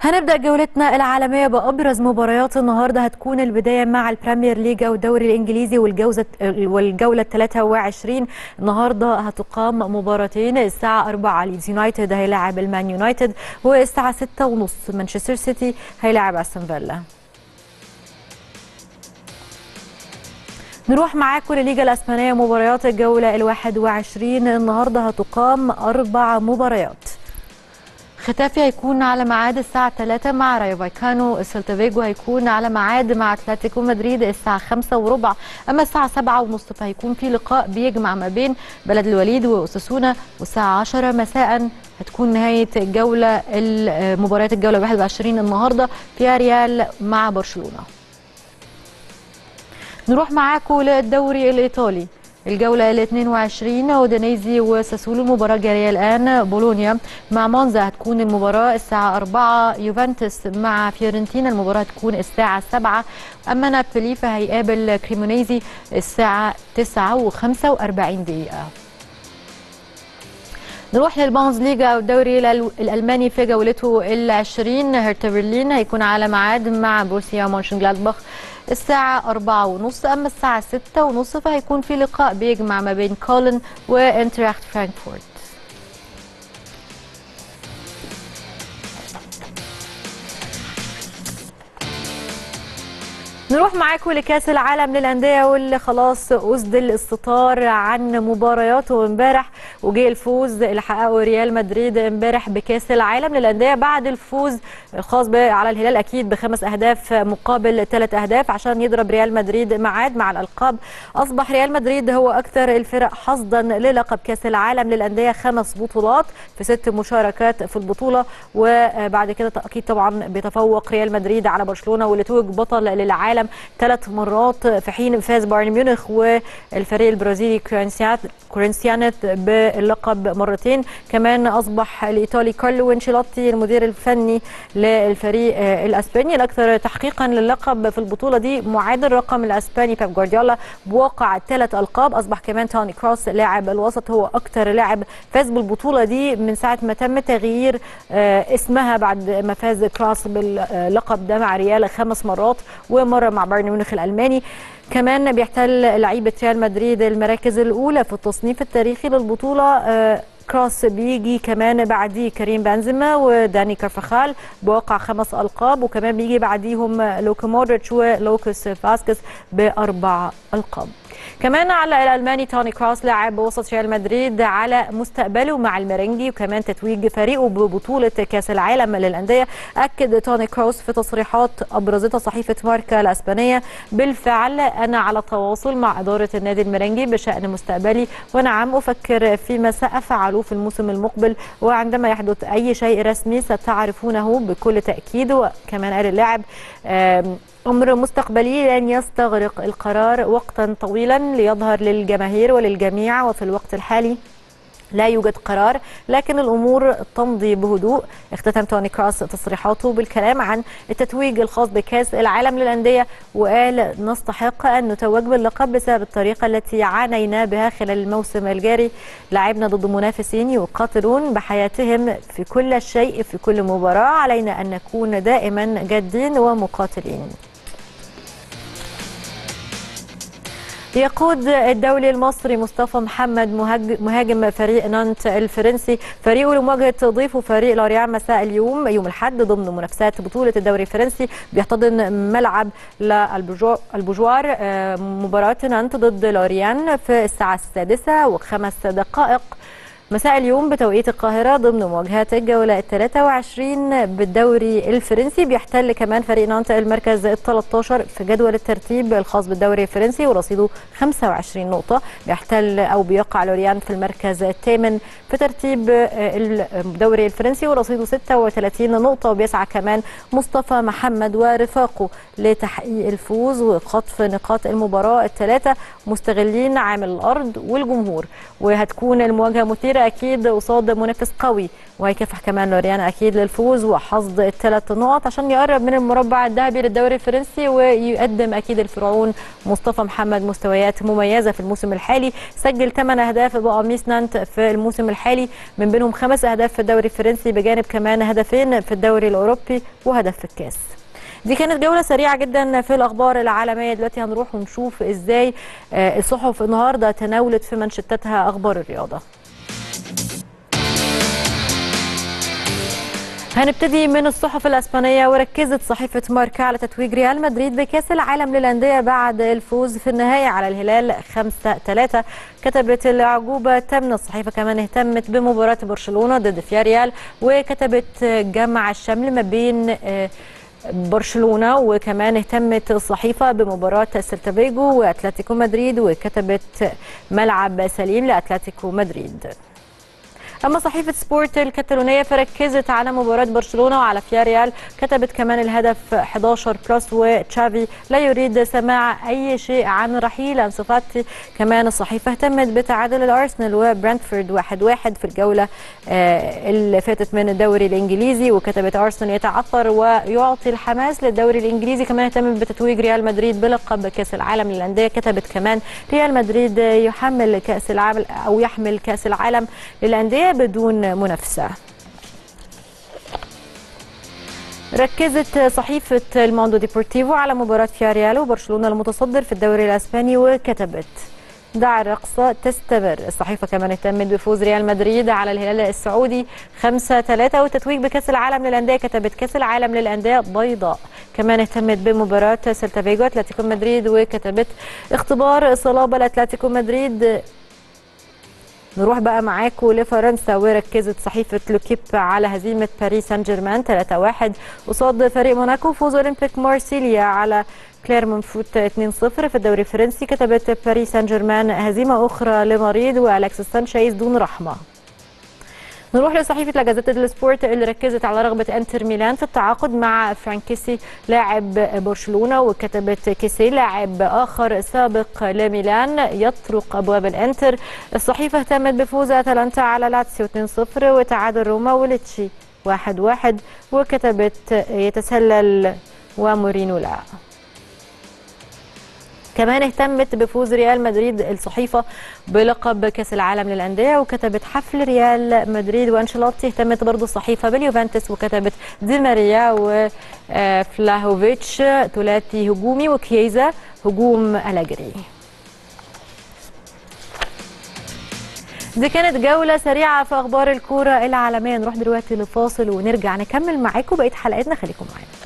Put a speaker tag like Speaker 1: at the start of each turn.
Speaker 1: هنبدأ جولتنا العالمية بأبرز مباريات النهاردة هتكون البداية مع البريمير ليج أو الدوري الإنجليزي والجوزة والجولة 23 النهاردة هتقام مباراتين الساعة 4 ليدز يونايتد هيلاعب المان يونايتد والساعة 6 ونص مانشستر سيتي هيلاعب أستون فيلا نروح معاكم لليجا الاسبانيه مباريات الجوله ال 21 النهارده هتقام اربع مباريات ختافي هيكون على ميعاد الساعة 3 مع رايو فايكانو السلتا فيجو هيكون على ميعاد مع اتلتيكو مدريد الساعة 5 وربع أما الساعة 7 ونص فهيكون في لقاء بيجمع ما بين بلد الوليد وأساسونا والساعة 10 مساء هتكون نهاية الجولة مباريات الجولة 21 النهاردة فيها ريال مع برشلونة نروح معاكم للدوري الإيطالي الجولة ال 22 اودينيزي وساسولو المباراة جارية الآن بولونيا مع مونزا هتكون المباراة الساعة 4 يوفنتوس مع فيورنتينا المباراة هتكون الساعة 7 أما نابولي فهيقابل كريمونيزي الساعة 9 و45 دقيقة نروح للبونز ليجا او الدوري الالماني في جولته ال20 هرتا برلين هيكون على ميعاد مع بورسيا مونشن جلادباخ الساعة أربعة ونص أما الساعة ستة ونص فهيكون في لقاء بيجمع ما بين كولن وانتراخت فرانكفورت نروح معاكم لكاس العالم للانديه واللي خلاص اسدل الستار عن مبارياته امبارح وجه الفوز اللي حققه ريال مدريد امبارح بكاس العالم للانديه بعد الفوز الخاص على الهلال اكيد بخمس اهداف مقابل ثلاث اهداف عشان يضرب ريال مدريد ميعاد مع الالقاب اصبح ريال مدريد هو اكثر الفرق حظا للقب كاس العالم للانديه خمس بطولات في ست مشاركات في البطوله وبعد كده اكيد طبعا بيتفوق ريال مدريد على برشلونه واللي توج بطل للعالم العالم ثلاث مرات في حين فاز بايرن ميونخ والفريق البرازيلي كورنسيانت باللقب مرتين كمان اصبح الايطالي كارلو انشيلوتي المدير الفني للفريق الاسباني الاكثر تحقيقا للقب في البطوله دي معادل رقم الاسباني بيب جوارديولا بواقع ثلاث القاب اصبح كمان توني كروس لاعب الوسط هو اكثر لاعب فاز بالبطوله دي من ساعه ما تم تغيير اسمها بعد ما فاز كروس باللقب ده مع ريال خمس مرات ومره مع بايرن ميونخ الالماني كمان بيحتل لعيبه ريال مدريد المراكز الاولى في التصنيف التاريخي للبطوله كروس بيجي كمان بعديه كريم بنزيما وداني كارفخال بواقع خمس القاب وكمان بيجي بعديهم لوكا مودريتش ولوكاس فاسكس باربع القاب كمان على الالماني توني كروس لاعب وسط ريال مدريد على مستقبله مع الميرينجي وكمان تتويج فريقه ببطوله كاس العالم للانديه اكد توني كروس في تصريحات ابرزتها صحيفه ماركا الاسبانيه بالفعل انا على تواصل مع اداره النادي الميرينجي بشان مستقبلي ونعم افكر فيما سافعله في الموسم المقبل وعندما يحدث اي شيء رسمي ستعرفونه بكل تاكيد وكمان قال اللاعب أمر مستقبلي لن يستغرق القرار وقتا طويلا ليظهر للجماهير وللجميع وفي الوقت الحالي لا يوجد قرار لكن الامور تمضي بهدوء اختتم توني كروس تصريحاته بالكلام عن التتويج الخاص بكاس العالم للانديه وقال نستحق ان نتوج باللقب بسبب الطريقه التي عانينا بها خلال الموسم الجاري لعبنا ضد منافسين يقاتلون بحياتهم في كل شيء في كل مباراه علينا ان نكون دائما جادين ومقاتلين يقود الدولي المصري مصطفى محمد مهاجم فريق نانت الفرنسي فريقه لمواجهه ضيفه فريق لوريان مساء اليوم يوم الاحد ضمن منافسات بطوله الدوري الفرنسي بيحتضن ملعب البوجوار مباراه نانت ضد لوريان في الساعه السادسه وخمس دقائق مساء اليوم بتوقيت القاهرة ضمن مواجهات الجولة ال 23 بالدوري الفرنسي بيحتل كمان فريق نانتا المركز ال 13 في جدول الترتيب الخاص بالدوري الفرنسي ورصيده 25 نقطة بيحتل أو بيقع لوريان في المركز الثامن في ترتيب الدوري الفرنسي ورصيده 36 نقطة وبيسعى كمان مصطفى محمد ورفاقه لتحقيق الفوز وخطف نقاط المباراة الثلاثة مستغلين عامل الأرض والجمهور وهتكون المواجهة مثيرة مستمر اكيد قصاد منافس قوي وهيكافح كمان لوريان اكيد للفوز وحصد الثلاث نقط عشان يقرب من المربع الذهبي للدوري الفرنسي ويقدم اكيد الفرعون مصطفى محمد مستويات مميزه في الموسم الحالي سجل 8 اهداف بقميص نانت في الموسم الحالي من بينهم خمس اهداف في الدوري الفرنسي بجانب كمان هدفين في الدوري الاوروبي وهدف في الكاس دي كانت جولة سريعة جدا في الأخبار العالمية دلوقتي هنروح ونشوف إزاي الصحف النهاردة تناولت في منشطتها أخبار الرياضة هنبتدي من الصحف الاسبانيه وركزت صحيفه ماركا على تتويج ريال مدريد بكاس العالم للانديه بعد الفوز في النهايه على الهلال 5 3 كتبت العجوبه تمن الصحيفه كمان اهتمت بمباراه برشلونه ضد فياريال وكتبت جمع الشمل ما بين برشلونه وكمان اهتمت الصحيفه بمباراه سيلتا فيجو واتلتيكو مدريد وكتبت ملعب سليم لاتلتيكو مدريد اما صحيفه سبورت الكتالونيه فركزت على مباراه برشلونه وعلى فياريال كتبت كمان الهدف 11 بلس وتشافي لا يريد سماع اي شيء عن رحيل انسو فاتي كمان الصحيفه اهتمت بتعادل الارسنال وبرنتفورد 1 1 في الجوله اللي فاتت من الدوري الانجليزي وكتبت ارسنال يتعثر ويعطي الحماس للدوري الانجليزي كمان اهتمت بتتويج ريال مدريد بلقب كاس العالم للانديه كتبت كمان ريال مدريد يحمل كاس العالم او يحمل كاس العالم للانديه بدون منافسة ركزت صحيفة الموندو ديبورتيفو على مباراة فياريال وبرشلونة المتصدر في الدوري الأسباني وكتبت دع الرقصة تستمر الصحيفة كمان اهتمت بفوز ريال مدريد على الهلال السعودي 5 3 والتتويج بكأس العالم للأندية كتبت كأس العالم للأندية بيضاء كمان اهتمت بمباراة سيلتا فيجو أتلتيكو مدريد وكتبت اختبار صلابة لأتلتيكو مدريد نروح بقى معاكم لفرنسا وركزت صحيفه لوكيب على هزيمه باريس سان جيرمان 3-1 قصاد فريق موناكو فوز اولمبيك مارسيليا على كليرمون فوت 2-0 في الدوري الفرنسي كتبت باريس سان جيرمان هزيمه اخرى لمريض والكسيس سانشيز دون رحمه نروح لصحيفه لا جازيتا ديل سبورت اللي ركزت على رغبه انتر ميلان في التعاقد مع فرانكيسي لاعب برشلونه وكتبت كيسي لاعب اخر سابق لميلان يطرق ابواب الانتر الصحيفه اهتمت بفوز اتلانتا على لاتسيو 2-0 وتعادل روما وليتشي 1-1 وكتبت يتسلل ومورينو لا كمان اهتمت بفوز ريال مدريد الصحيفه بلقب كاس العالم للانديه وكتبت حفل ريال مدريد وانشيلوتي اهتمت برضه الصحيفه باليوفنتوس وكتبت دي ماريا وفلاهوفيتش ثلاثي هجومي وكييزا هجوم الاجري دي كانت جولة سريعة في أخبار الكورة العالمية نروح دلوقتي لفاصل ونرجع نكمل معاكم بقية حلقتنا خليكم معانا